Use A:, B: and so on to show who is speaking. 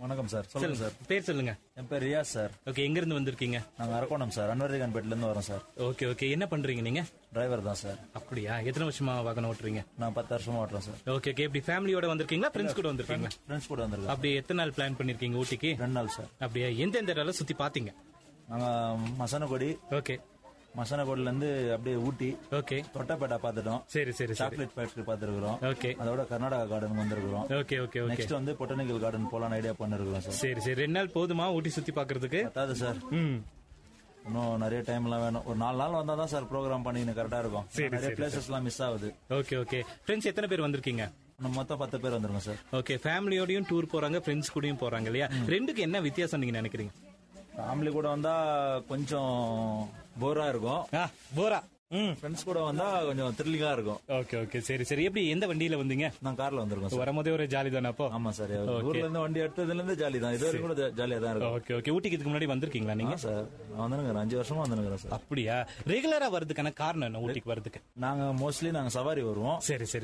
A: வணக்கம் சார் சொல்லுங்க சார்
B: பேர் சொல்லுங்க
A: என் பேர் ரியாஸ் சார்
B: ஓகே எங்க இருந்து வந்திருக்கீங்க
A: நாங்க அரக்கோணம் சார் அன்வர்திகான்பேட்ல இருந்து வரோம் சார்
B: ஓகே ஓகே என்ன பண்றீங்க நீங்க
A: டிரைவர் தான் சார்
B: அப்படியா எத்தனை வருஷமா வாகனம் ஓட்டுறீங்க
A: நான் பத்து வருஷமா ஓட்டுறேன் சார்
B: ஓகே ஓகே இப்படி ஃபேமிலியோட வந்திருக்கீங்களா ஃப்ரெண்ட்ஸ் கூட வந்திருக்கீங்களா
A: ஃப்ரெண்ட்ஸ் கூட வந்திருக்கோம்
B: அப்படி எத்தனை நாள் பிளான் பண்ணிருக்கீங்க ஊட்டிக்கு
A: ரெண்டு நாள் சார்
B: அப்படியா எந்த எந்த இடம்ல சுத்தி பாத்தீங்க
A: நாங்க மசனகுடி
B: ஓகே
A: மசனகுடில இருந்து அப்படியே ஊட்டி
B: ஓகே
A: தொட்டப்பேட்டை பார்த்துட்டோம்
B: சரி சரி சரி
A: சாக்லேட் ஃபேக்டரி பார்த்துருக்கிறோம்
B: ஓகே
A: அதோட கர்நாடகா கார்டன் வந்திருக்கிறோம்
B: ஓகே ஓகே ஓகே
A: நெக்ஸ்ட் வந்து பொட்டனிக்கல் கார்டன் போலான்னு ஐடியா பண்ணிருக்கிறோம் சார்
B: சரி சரி ரெண்டு நாள் போதுமா ஊட்டி சுத்தி பாக்குறதுக்கு
A: பத்தாது சார்
B: ம்
A: இன்னும் நிறைய டைம்லாம் வேணும் ஒரு நாலு நாள் வந்தா தான் சார் ப்ரோக்ராம் பண்ணின்னு கரெக்டா இருக்கும்
B: சரி,
A: நிறைய
B: சரி,
A: பிளேசஸ் எல்லாம் மிஸ் ஆகுது
B: ஓகே ஓகே ஃப்ரெண்ட்ஸ் எத்தனை பேர் வந்திருக்கீங்க
A: இன்னும் மொத்தம் பத்து பேர் வந்துருங்க சார்
B: ஓகே ஃபேமிலியோடயும் டூர் போறாங்க ஃப்ரெண்ட்ஸ் கூடயும் போறாங்க இல்லையா ரெண்டுக்கு என்ன வித்தியாசம் நீங்க நினைக்கிறீங்க
A: ஃபேமிலி கூட வந்தா கொஞ்சம் போரா இருக்கும்
B: ஆ போரா ம்
A: ஃப்ரெண்ட்ஸ் கூட வந்தா கொஞ்சம் த்ரில்லிங்கா இருக்கும்
B: ஓகே ஓகே சரி சரி எப்படி எந்த வண்டியில வந்தீங்க
A: நான் கார்ல வந்திருக்கோம் சார்
B: வரும்போதே ஒரு ஜாலி தானே அப்போ
A: ஆமா சார் ஊர்ல இருந்து வண்டி எடுத்ததுல இருந்து ஜாலி தான் இது வரைக்கும் கூட ஜாலியா தான் இருக்கும்
B: ஓகே ஓகே ஊட்டிக்கு இதுக்கு முன்னாடி வந்திருக்கீங்களா நீங்க
A: ஆ சார் நான் வந்துருங்க அஞ்சு வருஷமா வந்துருக்கிறேன் சார்
B: அப்படியா ரெகுலரா வர்றதுக்கான காரணம் என்ன ஊட்டிக்கு வர்றதுக்கு
A: நாங்க மோஸ்ட்லி நாங்க சவாரி வருவோம்
B: சரி சரி